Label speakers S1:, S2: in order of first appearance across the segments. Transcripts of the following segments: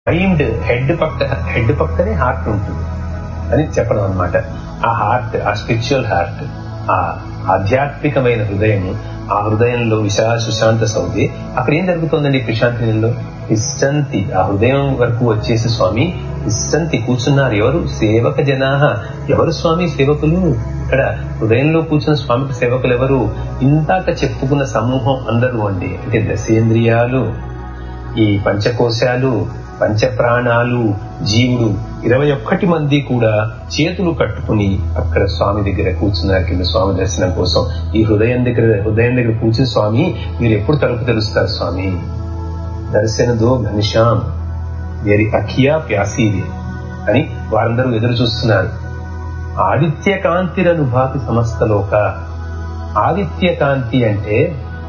S1: mind head పక్క head పక్కనే heart ఉంటుంది అని చెప్పడం అనమాట ఆ హార్ట్ ఆ స్పిరిచువల్ హార్ట్ ఆ ఆధ్యాత్మికమైన హృదయం ఆ హృదయంలో విశా సుశాంత సౌది అక్కడ ఏం జరుగుతుందండి ప్రశాంతిలో ఇష్టంతి ఆ హృదయం వరకు వచ్చేసి స్వామి ఇష్టంతి కూర్చున్నారు ఎవరు సేవక జనాహ ఎవరు స్వామి సేవకులు ఇక్కడ హృదయంలో కూర్చున్న స్వామికి సేవకులు ఎవరు ఇంతాక చెప్పుకున్న సమూహం అందరూ అండి అంటే దశేంద్రియాలు ఈ పంచకోశాలు పంచప్రాణాలు జీవుడు ఇరవై ఒక్కటి మంది కూడా చేతులు కట్టుకుని అక్కడ స్వామి దగ్గర కూర్చున్నారు కింద స్వామి దర్శనం కోసం ఈ హృదయం దగ్గర హృదయం దగ్గర కూర్చుని స్వామి మీరు ఎప్పుడు తలుపు తెరుస్తారు స్వామి దర్శనదో ఘనిషాం వేరి అఖియా ప్యాసీది అని వారందరూ ఎదురు చూస్తున్నారు ఆదిత్య కాంతిరనుభాతి సమస్తలోక ఆదిత్య కాంతి అంటే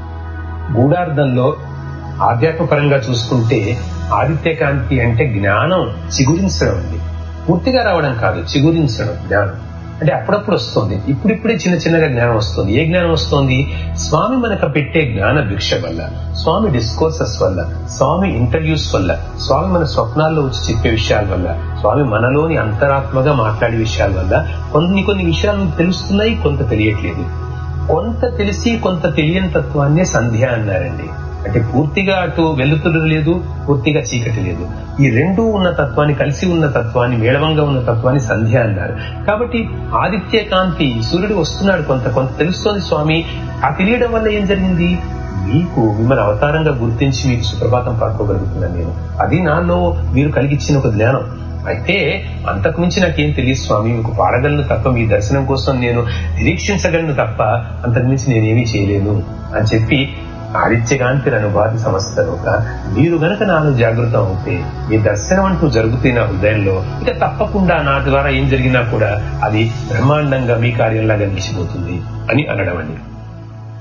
S1: గూఢార్థంలో ఆధ్యాత్మపరంగా చూసుకుంటే ఆదిత్య కాంతి అంటే జ్ఞానం చిగురించడం అండి పూర్తిగా రావడం కాదు చిగురించడం జ్ఞానం అంటే అప్పుడప్పుడు వస్తుంది ఇప్పుడిప్పుడే చిన్న చిన్నగా జ్ఞానం వస్తుంది ఏ జ్ఞానం వస్తుంది స్వామి మనకు పెట్టే జ్ఞాన భిక్ష వల్ల స్వామి డిస్కోర్సెస్ వల్ల స్వామి ఇంటర్వ్యూస్ వల్ల స్వామి మన స్వప్నాల్లో వచ్చి చెప్పే విషయాల వల్ల స్వామి మనలోని అంతరాత్మగా మాట్లాడే విషయాల వల్ల కొన్ని కొన్ని విషయాలు తెలుస్తున్నాయి కొంత తెలియట్లేదు కొంత తెలిసి కొంత తెలియని తత్వాన్నే సంధ్య అన్నారండి అంటే పూర్తిగా అటు వెలుతురు లేదు పూర్తిగా చీకటి లేదు ఈ రెండు ఉన్న తత్వాన్ని కలిసి ఉన్న తత్వాన్ని మేళవంగా ఉన్న తత్వాన్ని సంధ్య అన్నారు కాబట్టి ఆదిత్య కాంతి సూర్యుడు వస్తున్నాడు కొంత కొంత తెలుస్తోంది స్వామి ఆ తెలియడం వల్ల ఏం జరిగింది మీకు మిమ్మల్ని అవతారంగా గుర్తించి మీకు సుప్రభాతం పాడుకోగలుగుతున్నాను నేను అది నాలో మీరు కలిగించిన ఒక జ్ఞానం అయితే అంతకు మించి నాకేం తెలియదు స్వామి మీకు పాడగలను తప్ప మీ దర్శనం కోసం నేను నిరీక్షించగలను తప్ప అంతకు మించి నేనేమీ చేయలేను అని చెప్పి ఆదిత్యకాంతి అనుభాతి సమస్తలోక మీరు గనక నాలో జాగృతం అవుతే మీ దర్శనం అంటూ జరుగుతున్న నా హృదయంలో ఇక తప్పకుండా నా ద్వారా ఏం జరిగినా కూడా అది బ్రహ్మాండంగా మీ కార్యంలాగా నిలిచిపోతుంది అని అనడం అండి